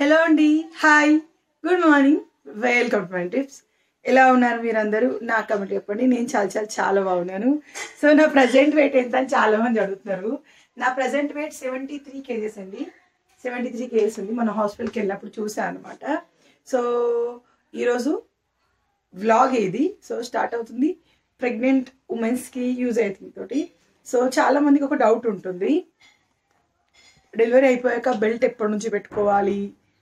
Hello అండి hi good morning welcome to my tips ఎలా ఉన్నారు మీరందరూ నా కమెంట్ చెప్పండి నేను చాలా చాలా చాలా బాగున్నాను సో నా ప్రజెంట్ వెయిట్ ఎంత అని చాలా మంది అడుగుతున్నారు నా present weight seventy three kgs అండి సెవెంటీ త్రీ కేజెస్ ఉంది మన హాస్పిటల్కి వెళ్ళినప్పుడు చూసాను అనమాట సో ఈరోజు వ్లాగ్ ఇది సో స్టార్ట్ అవుతుంది ప్రెగ్నెంట్ ఉమెన్స్కి యూజ్ అవుతుంది తోటి సో చాలా మందికి ఒక డౌట్ ఉంటుంది డెలివరీ అయిపోయాక బెల్ట్ ఎప్పటి నుంచి పెట్టుకోవాలి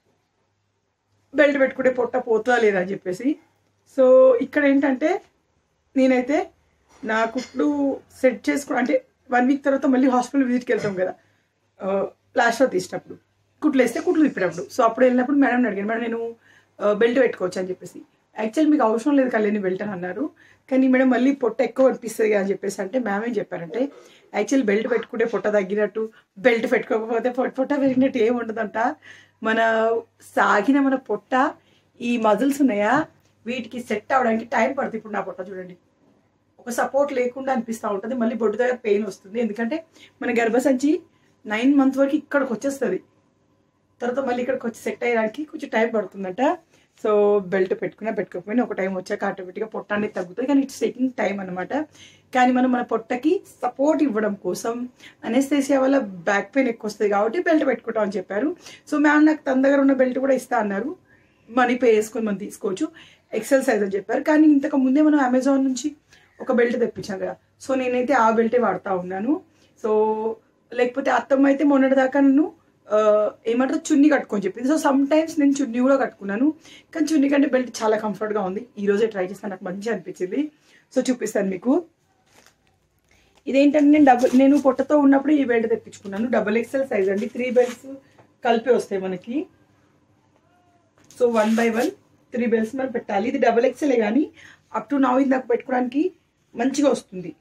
బెల్ట్ పెట్టుకుంటే పొట్ట పోతుందా లేదా అని చెప్పేసి సో ఇక్కడ ఏంటంటే నేనైతే నా కుట్లు సెట్ చేసుకుని అంటే వన్ వీక్ తర్వాత మళ్ళీ హాస్పిటల్ విజిట్కి వెళ్తాం కదా లాస్ట్లో తీసినప్పుడు కుట్లు వేస్తే కుట్లు తిప్పినప్పుడు సో అప్పుడు వెళ్ళినప్పుడు మేడం అడిగాను మేడం నేను బెల్ట్ పెట్టుకోవచ్చు అని చెప్పేసి యాక్చువల్ మీకు అవసరం లేదు కళ్యాణి బెల్ట్ అని అన్నారు కానీ మేడం మళ్ళీ పొట్ట ఎక్కువ అనిపిస్తుంది అని చెప్పేసి అంటే మ్యామ్ ఏం చెప్పారంటే యాక్చువల్ బెల్ట్ పెట్టుకుంటే పొట్ట తగ్గినట్టు బెల్ట్ పెట్టుకోకపోతే పొట్ట పొట్ట పెరిగినట్టు ఏం ఉండదంట మన సాగిన మన పొట్ట ఈ మజిల్స్ ఉన్నాయా వీటికి సెట్ అవడానికి టైం పడుతుంది ఇప్పుడు నా పొట్ట చూడండి ఒక సపోర్ట్ లేకుండా అనిపిస్తూ ఉంటుంది మళ్ళీ బొడ్డు దగ్గర పెయిన్ వస్తుంది ఎందుకంటే మన గర్భసంచి నైన్ మంత్ వరకు ఇక్కడికి వచ్చేస్తుంది తర్వాత మళ్ళీ ఇక్కడికి వచ్చి సెట్ అయ్యడానికి కొంచెం టైం పడుతుందట సో బెల్ట్ పెట్టుకున్నా పెట్టుకోకపోయినా ఒక టైం వచ్చాక ఆటోమేటిక్గా పొట్ట అనేది తగ్గుతుంది కానీ ఇట్స్ టేకింగ్ టైం అనమాట కానీ మనం మన పొట్టకి సపోర్ట్ ఇవ్వడం కోసం అనేస్థేసియా వల్ల బ్యాక్ పెయిన్ ఎక్కువ వస్తుంది కాబట్టి బెల్ట్ పెట్టుకుంటాం అని చెప్పారు సో మ్యామ్ నాకు తన దగ్గర ఉన్న బెల్ట్ కూడా ఇస్తా అన్నారు మనీ పే చేసుకొని మనం తీసుకోవచ్చు ఎక్సెల్ సైజ్ అని చెప్పారు కానీ ఇంతకు ముందే మనం అమెజాన్ నుంచి ఒక బెల్ట్ తెప్పించాం కదా సో నేనైతే ఆ బెల్టే వాడుతూ ఉన్నాను సో లేకపోతే అత్తమ్మ అయితే మొన్నటి దాకా నన్ను ఆ, ఏమంటారు చున్నీ కట్టుకొని చెప్పింది సో సమ్ టైమ్స్ నేను చున్నీ కూడా కట్టుకున్నాను కానీ చున్నీ కంటే బెల్ట్ చాలా కంఫర్ట్గా ఉంది ఈ రోజే ట్రై చేస్తాను నాకు మంచిగా అనిపించింది సో చూపిస్తాను మీకు ఇదేంటంటే నేను డబుల్ నేను పొట్టతో ఉన్నప్పుడు ఈ బెల్ట్ తెప్పించుకున్నాను డబుల్ ఎక్స్ఎల్ సైజ్ అండి త్రీ బెల్ట్స్ కలిపి వస్తాయి మనకి so one by one three belts మనం పెట్టాలి ఇది డబుల్ ఎక్స్ఎల్ కానీ అప్ టు నౌ ఇది నాకు పెట్టుకోవడానికి మంచిగా వస్తుంది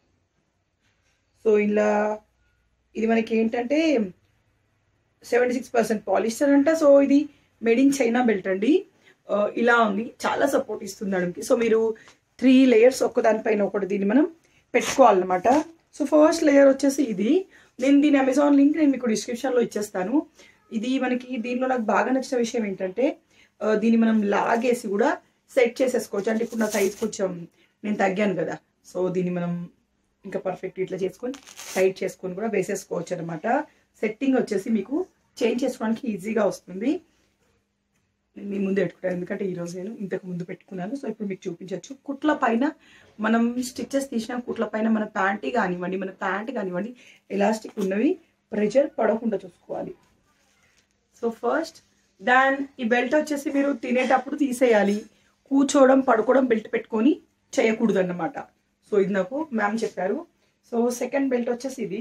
సో ఇలా ఇది మనకి ఏంటంటే సెవెంటీ సిక్స్ పర్సెంట్ పాలిస్టర్ అంట సో ఇది మేడ్ ఇన్ చైనా బెల్ట్ అండి ఆ, ఇలా ఉంది చాలా సపోర్ట్ ఇస్తుంది నడుముకి సో మీరు త్రీ లేయర్స్ ఒక్కదానిపైన ఒకటి దీన్ని మనం పెట్టుకోవాలన్నమాట సో ఫస్ట్ లేయర్ వచ్చేసి ఇది నేను దీని అమెజాన్ లింక్ నేను మీకు డిస్క్రిప్షన్లో ఇచ్చేస్తాను ఇది మనకి దీనిలో నాకు బాగా నచ్చిన విషయం ఏంటంటే ఆ, దీన్ని మనం లాగేసి కూడా సెట్ చేసేసుకోవచ్చు అంటే ఇప్పుడు నా సైజ్ కొంచెం నేను తగ్గాను కదా సో దీన్ని మనం ఇంకా పర్ఫెక్ట్ ఇట్లా చేసుకొని టైట్ చేసుకొని కూడా వేసేసుకోవచ్చు అనమాట సెట్టింగ్ వచ్చేసి మీకు చేంజ్ చేసుకోవడానికి ఈజీగా వస్తుంది నేను మీ ముందు పెట్టుకుంటాను ఎందుకంటే ఈరోజు నేను ఇంతకు ముందు పెట్టుకున్నాను సో ఇప్పుడు మీకు చూపించవచ్చు కుట్ల పైన మనం స్టిచ్చెస్ తీసిన కుట్ల పైన మన ప్యాంటీ కానివ్వండి మన ప్యాంట్ కానివ్వండి ఎలాస్టిక్ ఉన్నవి ప్రెషర్ పడకుండా చూసుకోవాలి సో ఫస్ట్ దాన్ ఈ బెల్ట్ వచ్చేసి మీరు తినేటప్పుడు తీసేయాలి కూర్చోవడం పడుకోవడం బెల్ట్ పెట్టుకొని చేయకూడదు అన్నమాట సో ఇది నాకు మ్యామ్ చెప్పారు సో సెకండ్ బెల్ట్ వచ్చేసి ఇది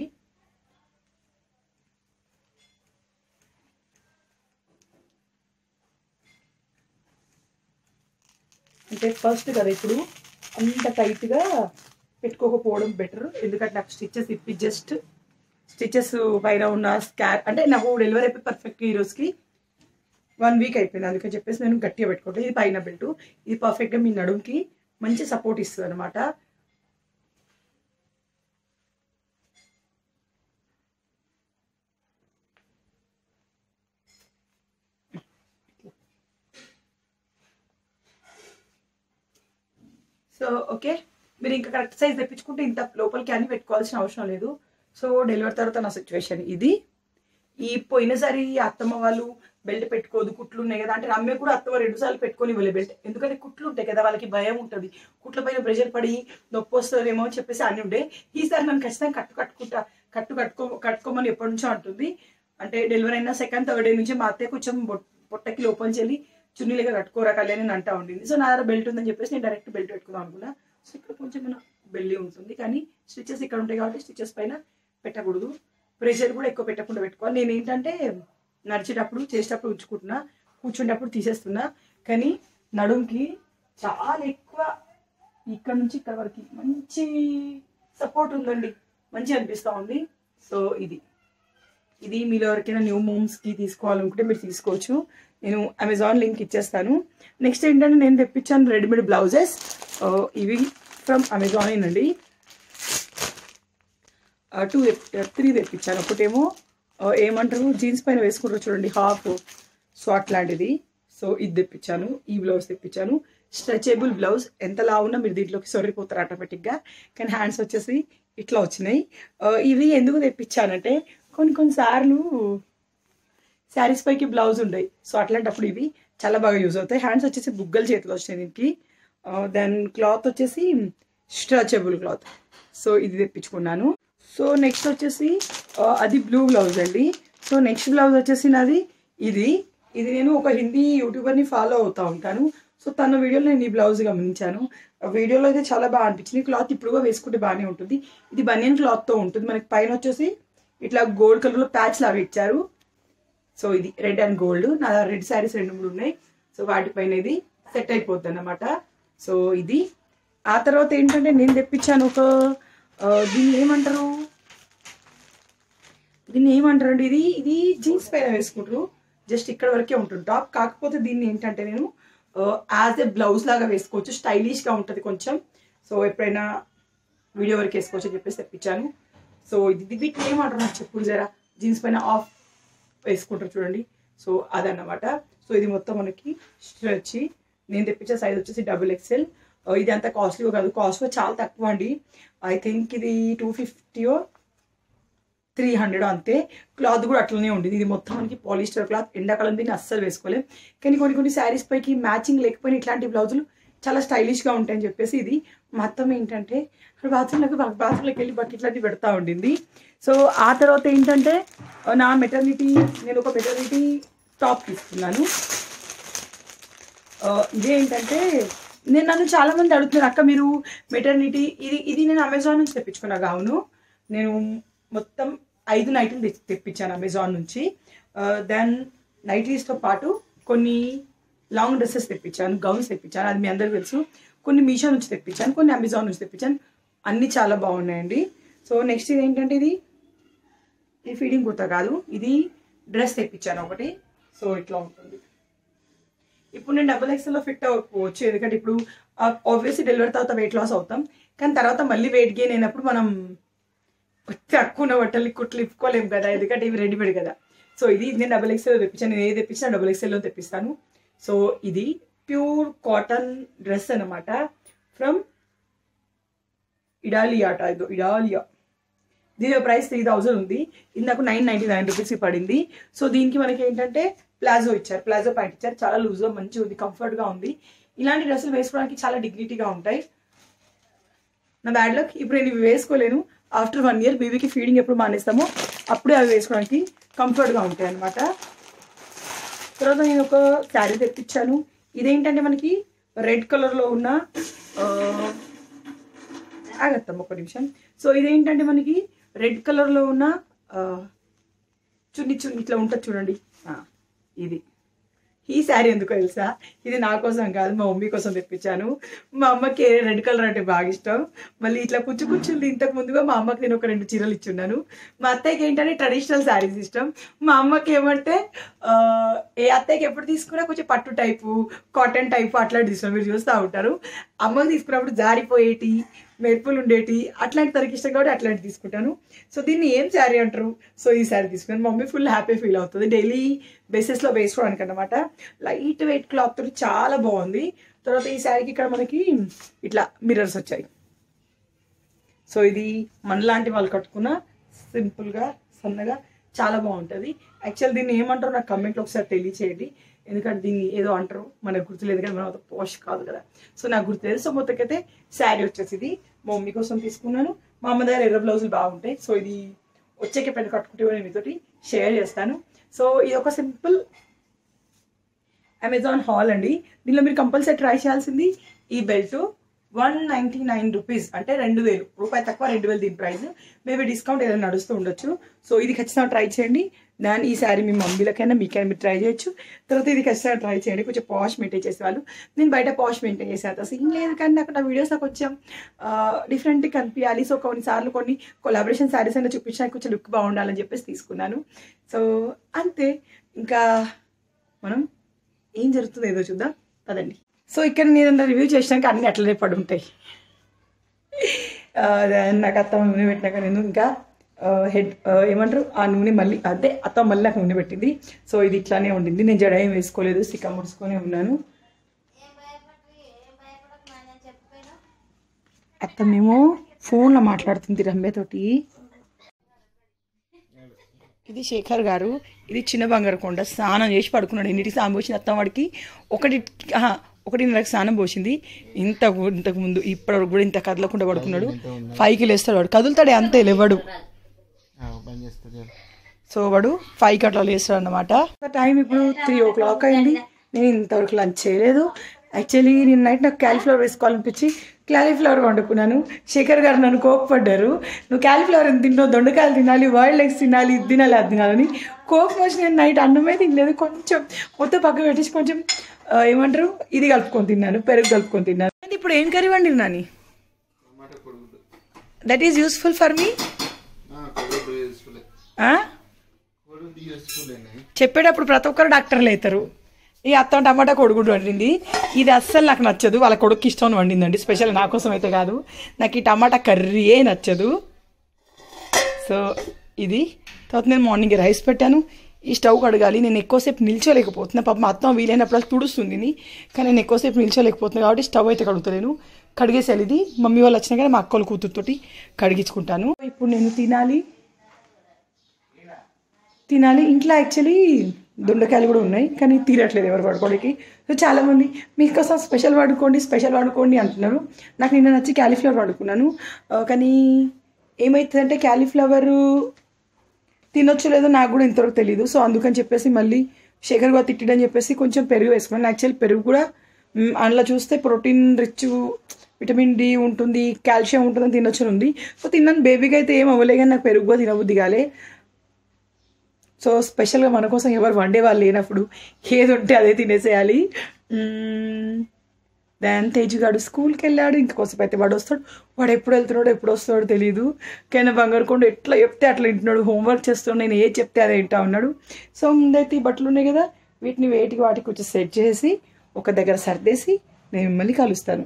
అంటే ఫస్ట్ కదా ఇప్పుడు అంత టైట్గా పెట్టుకోకపోవడం బెటర్ ఎందుకంటే నాకు స్టిచ్చెస్ ఇప్పి జస్ట్ స్టిచెస్ పైన ఉన్న స్కార్ అంటే నాకు డెలివరీ అయిపోయి పర్ఫెక్ట్ ఈ రోజుకి వన్ వీక్ అయిపోయింది అందుకని చెప్పేసి నేను గట్టిగా పెట్టుకోవట్లేదు ఇది పైన బెల్ట్ ఇది పర్ఫెక్ట్గా మీ నడుముకి మంచి సపోర్ట్ ఇస్తుంది అనమాట సో ఓకే మీరు ఇంకా కరెక్ట్ సైజ్ తెప్పించుకుంటే ఇంత లోపలికి అన్ని పెట్టుకోవాల్సిన అవసరం లేదు సో డెలివరీ తర్వాత నా సిచ్యువేషన్ ఇది ఈ పోయినసారి అత్తమ్మ వాళ్ళు బెల్ట్ పెట్టుకోదు కుట్లు ఉన్నాయి కదా అంటే అమ్మే కూడా అత్తమ్మ రెండు సార్లు పెట్టుకొని ఇవ్వలే బెల్ట్ ఎందుకంటే కుట్లు ఉంటాయి కదా వాళ్ళకి భయం ఉంటుంది కుట్ల పైన ప్రెషర్ పడి నొప్పి వస్తుందేమో అని చెప్పేసి అన్ని ఉండే ఈసారి నన్ను ఖచ్చితంగా కట్టు కట్టుకుంటా కట్టు కట్టుకో కట్టుకోమని ఎప్పటి నుంచో అంటుంది అంటే డెలివరీ అయిన సెకండ్ థర్డ్ డే నుంచి మా అత్తయ్య కొంచెం బొట్- పొట్టకి లోపలికి వెళ్ళి చున్నీలుగా కట్టుకోరా కళ్యాణి అని అంటా ఉండింది సో నా దగ్గర బెల్ట్ ఉందని చెప్పేసి నేను డైరెక్ట్ బెల్ట్ పెట్టుకుందాం అనుకున్నా సో ఇక్కడ కొంచెం మన బెల్లి ఉంటుంది కానీ స్టిచెస్ ఇక్కడ ఉంటాయి కాబట్టి స్టిచెస్ పైన పెట్టకూడదు ప్రెషర్ కూడా ఎక్కువ పెట్టకుండా పెట్టుకోవాలి నేను ఏంటంటే నడిచేటప్పుడు చేసేటప్పుడు ఉంచుకుంటున్నా కూర్చునేటప్పుడు తీసేస్తున్నా కానీ నడుంకి చాలా ఎక్కువ ఇక్కడ నుంచి ఇక్కడ వరకు మంచి సపోర్ట్ ఉందండి మంచి అనిపిస్తూ ఉంది సో ఇది ఇది మీరు ఎవరికైనా న్యూ మోమ్స్కి తీసుకోవాలనుకుంటే మీరు తీసుకోవచ్చు నేను అమెజాన్ లింక్ ఇచ్చేస్తాను నెక్స్ట్ ఏంటంటే నేను తెప్పించాను రెడీమేడ్ బ్లౌజెస్ ఇవి ఫ్రమ్ అమెజాన్ అండి టూ త్రీ తెప్పించాను ఒకటేమో ఆ, ఏమంటారు జీన్స్ పైన వేసుకుంటారు చూడండి హాఫ్ సో అట్లాంటిది సో ఇది తెప్పించాను ఈ బ్లౌజ్ తెప్పించాను స్ట్రెచబుల్ బ్లౌజ్ ఎంత లావున్నా మీరు దీంట్లోకి సొర్రిపోతారు ఆటోమేటిక్గా కానీ హ్యాండ్స్ వచ్చేసి ఇట్లా వచ్చినాయి ఆ, ఇవి ఎందుకు తెప్పించానంటే కొన్ని కొన్నిసార్లు శారీస్ పైకి బ్లౌజ్ ఉండయి సో అట్లాంటప్పుడు ఇవి చాలా బాగా యూజ్ అవుతాయి హ్యాండ్స్ వచ్చేసి బుగ్గల చేతిలో వచ్చినాయి దీనికి దెన్ క్లాత్ వచ్చేసి స్ట్రెచబుల్ క్లాత్ సో ఇది తెప్పించుకున్నాను సో నెక్స్ట్ వచ్చేసి ఆ, అది బ్లూ బ్లౌజ్ అండి సో నెక్స్ట్ బ్లౌజ్ వచ్చేసి నాది ఇది ఇది నేను ఒక హిందీ యూట్యూబర్ని ఫాలో అవుతా ఉంటాను సో తన వీడియోలో నేను ఈ బ్లౌజ్ గమనించాను ఆ వీడియోలో అయితే చాలా బాగా అనిపించింది క్లాత్ ఇప్పుడుగా వేసుకుంటే బాగానే ఉంటుంది ఇది బనియన్ క్లాత్తో ఉంటుంది మనకి పైన వచ్చేసి ఇట్లా గోల్డ్ కలర్లో ప్యాచ్ లాగా ఇచ్చారు సో ఇది రెడ్ అండ్ గోల్డ్ నా రెడ్ శారీస్ రెండు మూడు ఉన్నాయి సో వాటిపైన ఇది సెట్ అయిపోద్ది అన్నమాట సో ఇది ఆ తర్వాత ఏంటంటే నేను తెప్పించాను ఒక ఆ, దీన్ని ఏమంటారు దీన్ని ఏమంటారు అంటే ఇది ఇది జీన్స్ పైన వేసుకుంటారు జస్ట్ ఇక్కడ వరకే ఉంటుంది టాప్ కాకపోతే దీన్ని ఏంటంటే నేను యాజ్ ఎ బ్లౌజ్ లాగా వేసుకోవచ్చు స్టైలిష్గా ఉంటుంది కొంచెం సో ఎప్పుడైనా వీడియో వరకు వేసుకోవచ్చు అని చెప్పేసి తెప్పించాను సో ఇది వీటిని ఏమంటారు నాకు చెప్పుడు జరా జీన్స్ పైన ఆఫ్ వేసుకుంటారు చూడండి సో అదన్నమాట సో ఇది మొత్తం మనకి స్ట్రెచ్ నేను తెప్పించే సైజ్ వచ్చేసి డబుల్ ఎక్స్ఎల్ ఇది అంత కాస్ట్లీ కాదు కాస్ట్ చాలా తక్కువ అండి ఐ థింక్ ఇది టూ ఫిఫ్టీయో త్రీ హండ్రెడ్ అంతే క్లాత్ కూడా అట్లనే ఉండేది ఇది మొత్తం మనకి పాలిస్టర్ క్లాత్ ఎండాకాలం దీన్ని అస్సలు వేసుకోలేం కానీ కొన్ని కొన్ని శారీస్ పైకి మ్యాచింగ్ లేకపోయినా ఇట్లాంటి బ్లౌజులు చాలా స్టైలిష్గా ఉంటాయని చెప్పేసి ఇది మొత్తం ఏంటంటే బాత్రూంలోకి బాత్రూంలోకి వెళ్ళి బకెట్ లాంటివి పెడతా ఉండింది సో ఆ తర్వాత ఏంటంటే నా మెటర్నిటీ నేను ఒక మెటర్నిటీ టాప్ తీసుకున్నాను ఆ, ఇదేంటంటే నేను నన్ను చాలా మంది అడుగుతున్నారు అక్క మీరు మెటర్నిటీ ఇది ఇది నేను అమెజాన్ నుంచి తెప్పించుకున్నా గావును నేను మొత్తం ఐదు నైట్లు తె- తెప్పించాను అమెజాన్ నుంచి దెన్ నైటీస్తో పాటు కొన్ని లాంగ్ డ్రెస్సెస్ తెప్పించాను గౌన్స్ తెప్పించాను అది మీ అందరికి తెలుసు కొన్ని మీషో నుంచి తెప్పించాను కొన్ని అమెజాన్ నుంచి తెప్పించాను అన్నీ చాలా బాగున్నాయండి సో నెక్స్ట్ ఇది ఏంటంటే ఇది ఇది ఫీడింగ్ కుర్తా కాదు ఇది డ్రెస్ తెప్పించాను ఒకటి సో ఇట్లా ఉంటుంది ఇప్పుడు నేను డబుల్ ఎక్స్ఎల్లో ఫిట్ అవ్వకపోవచ్చు ఎందుకంటే ఇప్పుడు ఆబ్వియస్లీ డెలివరీ తర్వాత వెయిట్ లాస్ అవుతాం కానీ తర్వాత మళ్ళీ వెయిట్ గెయిన్ అయినప్పుడు మనం తక్కువ ఉన్న బట్టలు కుట్లు ఇప్పుకోలేము కదా ఎందుకంటే ఇవి రెడీమేడ్ కదా సో ఇది నేను డబుల్ ఎక్స్ఎల్ తెప్పించాను నేను ఏది తెప్పించినా డబుల్ ఎక్స్ఎల్లో తెప్పిస్తాను సో ఇది ప్యూర్ కాటన్ డ్రెస్ అనమాట ఫ్రమ్ ఇడాలియా అట ఇదో ఇడాలియా దీని ప్రైస్ త్రీ థౌజండ్ ఉంది ఇది నాకు నైన్ నైన్టీ నైన్ రూపీస్కి పడింది సో దీనికి మనకి ఏంటంటే ప్లాజో ఇచ్చారు ప్లాజో ప్యాంట్ ఇచ్చారు చాలా లూజ్గా మంచిగా ఉంది కంఫర్ట్గా ఉంది ఇలాంటి డ్రెస్సులు వేసుకోవడానికి చాలా డిగ్నిటీగా ఉంటాయి నా బ్యాడ్ లక్ ఇప్పుడు నేను ఇవి వేసుకోలేను ఆఫ్టర్ వన్ ఇయర్ బేబీకి ఫీడింగ్ ఎప్పుడు మానేస్తామో అప్పుడే అవి వేసుకోవడానికి కంఫర్ట్గా ఉంటాయి అనమాట తర్వాత నేను ఒక శారీ తెప్పించాను ఇదేంటంటే మనకి రెడ్ కలర్లో ఉన్న ఆ, ఆగత్తాం ఒక నిమిషం సో ఇదేంటంటే మనకి రెడ్ కలర్లో ఉన్న ఆ, చున్ని చున్ని ఇట్లా ఉంటుంది చూడండి ఆ, ఇది ఈ శారీ ఎందుకో తెలుసా ఇది నా కోసం కాదు మా మమ్మీ కోసం తెప్పించాను మా అమ్మకి రెడ్ కలర్ అంటే బాగా ఇష్టం మళ్ళీ ఇట్లా కుచ్చు కుచ్చుంది ఇంతకు ముందుగా మా అమ్మకి నేను ఒక రెండు చీరలు ఇచ్చున్నాను మా అత్తయ్యకి ఏంటంటే ట్రెడిషనల్ శారీస్ ఇష్టం మా అమ్మకి ఏమంటే ఆ, ఏ అత్తయ్యకి ఎప్పుడు తీసుకున్నా కొంచెం పట్టు టైపు కాటన్ టైపు అట్లాంటి ఇష్టం మీరు చూస్తూ ఉంటారు అమ్మకి తీసుకున్నప్పుడు జారిపోయేటి మెరుపులు ఉండేటి అట్లాంటి తనకి ఇష్టం కాబట్టి అట్లాంటి తీసుకుంటాను సో దీన్ని ఏం శారీ అంటారు సో ఈ శారీ తీసుకున్నాను మమ్మీ ఫుల్ హ్యాపీ ఫీల్ అవుతుంది డైలీ బేసిస్లో వేసుకోవడానికి అనమాట లైట్ వెయిట్ క్లాత్ తోటి చాలా బాగుంది తర్వాత ఈ శారీకి ఇక్కడ మనకి ఇట్లా మిర్రర్స్ వచ్చాయి సో ఇది మనలాంటి వాళ్ళు కట్టుకున్న సింపుల్గా సన్నగా చాలా బాగుంటుంది యాక్చువల్ దీన్ని ఏమంటారో నాకు కమెంట్లో ఒకసారి తెలియచేయండి ఎందుకంటే దీన్ని ఏదో అంటారు మనకు గుర్తులేదు కానీ మనం పోష్ కాదు కదా సో నాకు గుర్తులేదు సో మొత్తకైతే శారీ వచ్చేసి ఇది మా మమ్మీ కోసం తీసుకున్నాను మా అమ్మ దగ్గర ఎర్ర బ్లౌజులు బాగుంటాయి సో ఇది వచ్చేకి పెద్ద కట్టుకుంటే కూడా నేను మీతోటి షేర్ చేస్తాను సో ఇది ఒక సింపుల్ అమెజాన్ హాల్ అండి దీనిలో మీరు కంపల్సరీ ట్రై చేయాల్సింది ఈ belt one ninety nine rupees అంటే రెండు వేలు రూపాయి తక్కువ రెండు వేలు దీని ప్రైస్ మేబీ డిస్కౌంట్ ఏదైనా నడుస్తూ ఉండొచ్చు సో ఇది ఖచ్చితంగా ట్రై చేయండి దాని ఈ శారీ మీ మమ్మీలకైనా మీకైనా మీరు ట్రై చేయొచ్చు తర్వాత ఇది ఖచ్చితంగా ట్రై చేయండి కొంచెం పాష్ మెయింటైన్ చేసేవాళ్ళు నేను బయట పాష్ మెయింటైన్ చేసేది అసలు ఏం లేదు కానీ నాకు నా వీడియోస్ నాకు కొంచెం డిఫరెంట్ కనిపించాలి సో కొన్నిసార్లు కొన్ని కొలాబరేషన్ శారీస్ అయినా చూపించడానికి కొంచెం లుక్ బాగుండాలని చెప్పేసి తీసుకున్నాను సో అంతే ఇంకా మనం ఏం జరుగుతుందో ఏదో చూద్దాం పదండి సో ఇక్కడ నేను రివ్యూ చేసినాక అన్ని అట్లనే పడి ఉంటాయి ఆ, నాకు అత్త నూనె పెట్టినాక నేను ఇంకా హెడ్ ఏమంటారు ఆ నూనె మళ్ళీ అదే అత్త మళ్ళీ నాకు నూనె పెట్టింది సో ఇది ఇట్లానే ఉండింది నేను జడ ఏం వేసుకోలేదు సిక్క ముడుచుకొని ఉన్నాను అత్తమేమో ఫోన్లో మాట్లాడుతుంది రమ్యతోటి ఇది శేఖర్ గారు ఇది చిన్న బంగారు కొండ స్నానం చేసి పడుకున్నాడు ఎన్నిటికి స్నానం పోసిన అత్తం వాడికి ఒకటి ఆహా, ఒకటిన్నరకు స్నానం పోసింది ఇంత ఇంతకు ముందు ఇప్పటివరకు కూడా ఇంత కదలకుండా పడుకున్నాడు ఫైవ్కి లేస్తాడు వాడు కదులుతాడే అంతే లేవాడు పని చేస్తుంది సో వాడు ఫైవ్కి అట్లా లేస్తాడు అనమాట టైం ఇప్పుడు త్రీ ఓ క్లాక్ అయింది నేను ఇంతవరకు లంచ్ చేయలేదు యాక్చువల్లీ నేను నైట్ నాకు క్యాలీఫ్లవర్ వేసుకోవాలనిపించి క్యాలీఫ్లవర్ వండుకున్నాను శేఖర్ గారు నన్ను కోపపడ్డారు నువ్వు క్యాలీఫ్లవర్ ఎంత తిన్నావు దొండకాయలు తినాలి బాయిల్డ్ ఎగ్స్ తినాలి ఇది తినాలి అది తినాలని కోపం వచ్చి నేను నైట్ అన్నమే తినలేదు కొంచెం మొత్తం పక్క పెట్టేసి కొంచెం ఆ, ఏమంటారు ఇది కలుపుకొని తిన్నాను పెరుగు కలుపుకొని తిన్నాను అంటే ఇప్పుడు ఏం కర్రీ వండిరు Nani that is useful for మీ కొడుకు యూస్ఫుల్ కొడుకు యూస్ఫుల్ చెప్పేటప్పుడు ప్రతి ఒక్కరు డాక్టర్లు అవుతారు ఈ అత్త టమాటా కొడుకుడు వండింది ఇది అస్సలు నాకు నచ్చదు వాళ్ళ కొడుకు ఇష్టం అని వండిందండి స్పెషల్ నా కోసం అయితే కాదు నాకు ఈ టమాటా కర్రీయే నచ్చదు సో ఇది తర్వాత నేను మార్నింగ్ రైస్ పెట్టాను ఈ స్టవ్ కడగాలి నేను ఎక్కువసేపు నిల్చోలేకపోతున్నా పాప మా అత్తం వీలైనప్పుడు అది తుడుస్తుంది కానీ నేను ఎక్కువసేపు నిల్చోలేకపోతున్నా కాబట్టి స్టవ్ అయితే కడుగుతలేను కడిగేసేయాలి ఇది మమ్మీ వాళ్ళు వచ్చినా కానీ మా అక్కల కూతురుతోటి కడిగించుకుంటాను ఇప్పుడు నేను తినాలి తినాలి ఇంట్లో యాక్చువల్లీ దొండకాయలు కూడా ఉన్నాయి కానీ తీరట్లేదు ఎవరు పడుకోవడానికి సో చాలామంది మీకోసం స్పెషల్ వాడుకోండి స్పెషల్ వాడుకోండి అంటున్నారు నాకు నిన్న నచ్చి క్యాలీఫ్లవర్ వాడుకున్నాను ఆ, కానీ ఏమవుతుందంటే క్యాలీఫ్లవరు తినొచ్చు లేదో నాకు కూడా ఇంతవరకు తెలియదు సో అందుకని చెప్పేసి మళ్ళీ శేఖర్ గారు తిట్టడని చెప్పేసి కొంచెం పెరుగు వేసుకున్నాను యాక్చువల్లీ పెరుగు కూడా మ్, అందులో చూస్తే ప్రోటీన్ రిచ్ విటమిన్ డి ఉంటుంది కాల్షియం ఉంటుందని తినొచ్చు అని ఉంది సో తిన్నాను బేబీకి అయితే ఏం అవ్వలే కానీ నాకు పెరుగు కూడా తినబుద్ధి కాలే సో స్పెషల్గా మన కోసం ఎవరు వండే వాళ్ళు లేనప్పుడు ఏది ఉంటే అదే తినేసేయాలి దాని తేజుగాడు స్కూల్కి వెళ్ళాడు ఇంకొకసేపు అయితే వాడు వస్తాడు వాడు ఎప్పుడు వెళ్తున్నాడో ఎప్పుడు వస్తాడో తెలియదు కానీ బంగారుకొండ ఎట్లా చెప్తే అట్లా వింటున్నాడు హోంవర్క్ చేస్తున్నాడు నేను ఏది చెప్తే అదే వింటా ఉన్నాడు సో ముందైతే ఈ బట్టలు ఉన్నాయి కదా వీటిని వేటికి వాటికి కొంచెం సెట్ చేసి ఒక దగ్గర సర్దేసి నేను మిమ్మల్ని కలుస్తాను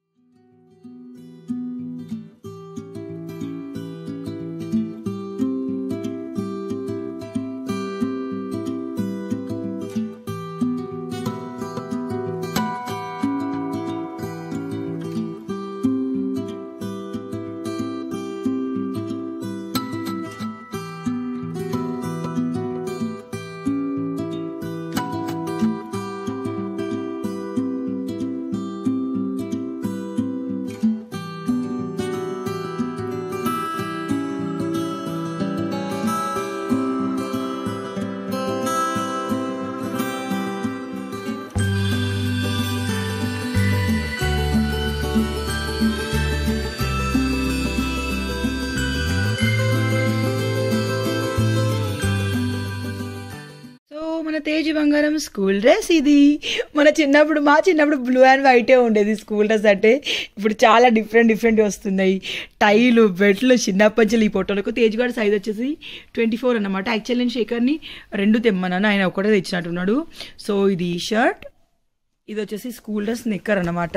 సో మన తేజ్ బంగారం స్కూల్ డ్రెస్ ఇది మన చిన్నప్పుడు మా చిన్నప్పుడు బ్లూ అండ్ వైటే ఉండేది స్కూల్ డ్రెస్ అంటే ఇప్పుడు చాలా డిఫరెంట్ డిఫరెంట్ వస్తున్నాయి టైలు బెట్లు చిన్న పంచలు ఈ ఫోటోలకు తేజ్ గారి సైజ్ వచ్చేసి ట్వంటీ ఫోర్ అనమాట యాక్చువల్ నేను శేఖర్ని రెండు తెమ్మన్నాను ఆయన ఒకటే తెచ్చినట్టున్నాడు సో ఇది షర్ట్ ఇది వచ్చేసి స్కూల్ డ్రెస్ నిక్కర్ అనమాట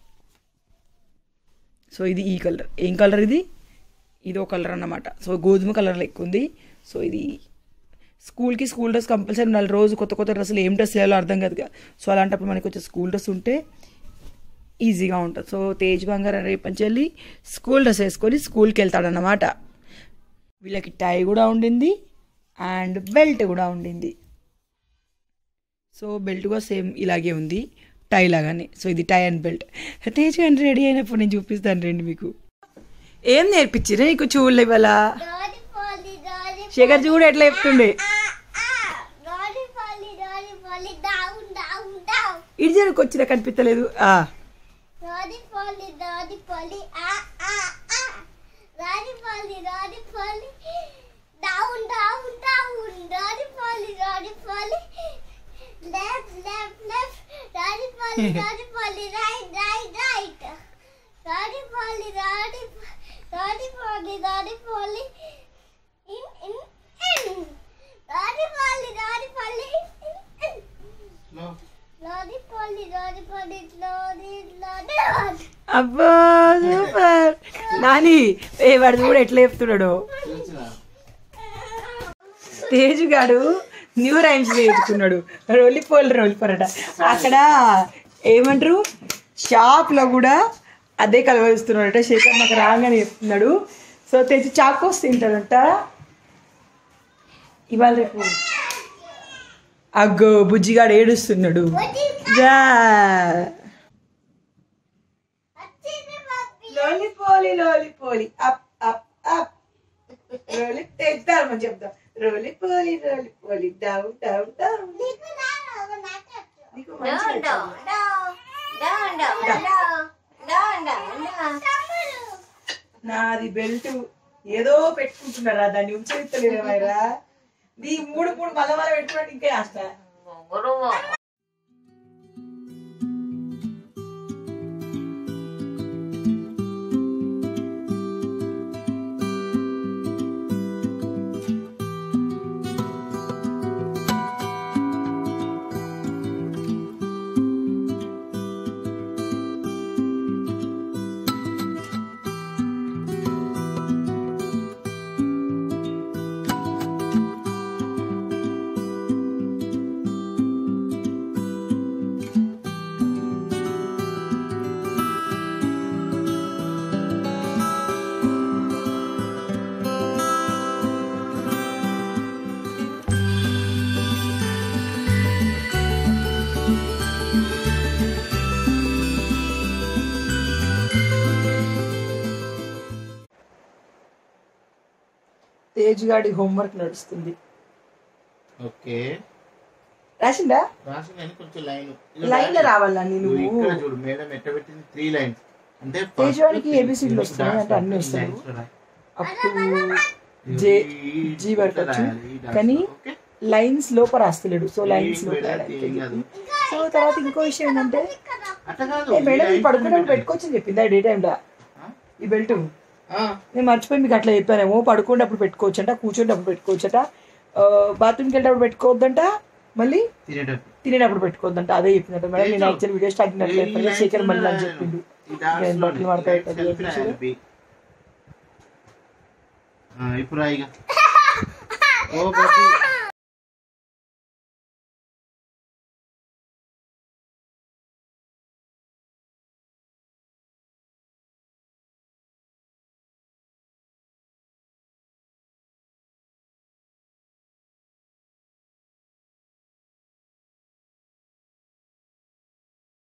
సో ఇది ఈ కలర్ ఏం కలర్ ఇది ఇదో కలర్ అన్నమాట సో గోధుమ కలర్ లెక్క ఉంది సో ఇది స్కూల్కి స్కూల్ డ్రెస్ కంపల్సరీ ఉండాలి రోజు కొత్త కొత్త డ్రెస్సులు ఏం డ్రెస్ చేయాలో అర్థం కాదు కదా సో అలాంటప్పుడు మనకి వచ్చే స్కూల్ డ్రెస్ ఉంటే ఈజీగా ఉంటుంది సో తేజ్ బంగారం రేపంచి వెళ్ళి స్కూల్ డ్రెస్ వేసుకొని స్కూల్కి వెళ్తాడన్నమాట వీళ్ళకి టై కూడా ఉండింది అండ్ బెల్ట్ కూడా ఉండింది సో బెల్ట్ కూడా సేమ్ ఇలాగే ఉంది టై లాగానే సో ఇది టై అండ్ బెల్ట్ తేజ్ గారిని రెడీ అయినప్పుడు నేను చూపిస్తాను రండి మీకు ఏం నేర్పించిరా నీకు చూడలే ఇవాళ Daddy Polly, Daddy శేఖర్ చూడు ఎట్లా చెప్తుండే Daddy Polly, Daddy Polly, down, down, down. ఇటు జరకు వచ్చినా కనిపించలేదు ఆ Daddy Polly, Daddy Polly, ah, ah, ah. Daddy Polly, Daddy Polly, down, down, down. Daddy Polly, Daddy Polly, left, left, left. Daddy Polly, Daddy Polly, right, right, right. Daddy Polly, Daddy, Daddy Polly, Daddy Polly, in, in, in. Daddy Polly, Daddy Polly, in, in, in. Lorry Polly, Lorry Polly, Lorry, Lorry, Lorry. అబ్బా super Nani ఏ వాడు చూడు ఎట్లా చెప్తున్నాడు తెలుసురా తేజు గాడు new rhymes నేర్చుకున్నాడు రోలిపోలు రోలిపోరట అక్కడ ఏమంటారు షాప్లో కూడా అదే కలవరిస్తున్నాడట శేఖర్ నాకు రాగానే చెప్తున్నాడు సో తెచ్చి చాకోస్ తింటాడంట ఇవాళ రేపు అగ్గో బుజ్జిగాడు ఏడుస్తున్నాడు జా roly poly roly poly up up up roly తెద్దామని చెప్దాం roly poly roly poly down down down నీకు మంచిగా నాది బెల్ట్ ఏదో పెట్టుకుంటున్నారా దాన్ని ఉంచలేదేమైరా నీ మూడు మూడు మళ్ళా మళ్ళీ పెట్టుకోవడానికి ఇంకే ఆశ తేజ్ గాడి హోంవర్క్ నడుస్తుంది ఓకే రాసిందా రాసి కానీ కొంచెం లైన్ లైన్ రావాలా నేను ఇక్కడ చూడు మేడం ఎట్ట పెట్టింది త్రీ లైన్స్ అంటే తేజవానికి ABCD లు వస్తున్నాయి అంటే అన్ని వస్తాయి. అప్ టు జే జీ వరకు వచ్చు కానీ లైన్స్ లోపల రాస్తలేడు సో లైన్స్ లోపల సో తర్వాత ఇంకో విషయం ఏంటంటే అట్లా కాదు ఏ మేడం ఈ పడుకునేప్పుడు పెట్టుకోవచ్చని చెప్పింది డే టైంలో ఈ బెల్ట్ నేను మర్చిపోయి మీకు అట్లా చెప్పానేమో పడుకునేటప్పుడు పెట్టుకోవచ్చంట కూర్చునేటప్పుడు పెట్టుకోవచ్చట బాత్రూమ్కి వెళ్ళేటప్పుడు పెట్టుకోవద్దంట మళ్ళీ తినేటప్పుడు తినేటప్పుడు పెట్టుకోవద్దంట అదే చెప్పిందట మేడం నేను యాక్చువల్ వీడియో స్టార్టింగ్ అట్లా చెప్పాను శేఖర్ మళ్ళీ అని చెప్పిండు ఈ dots నేను లో బట్టలు మడత right పెట్టాలి, self చూడు. రాయాలి, B. ఆ, ఇప్పుడు రాయిగా ఓ బట్టి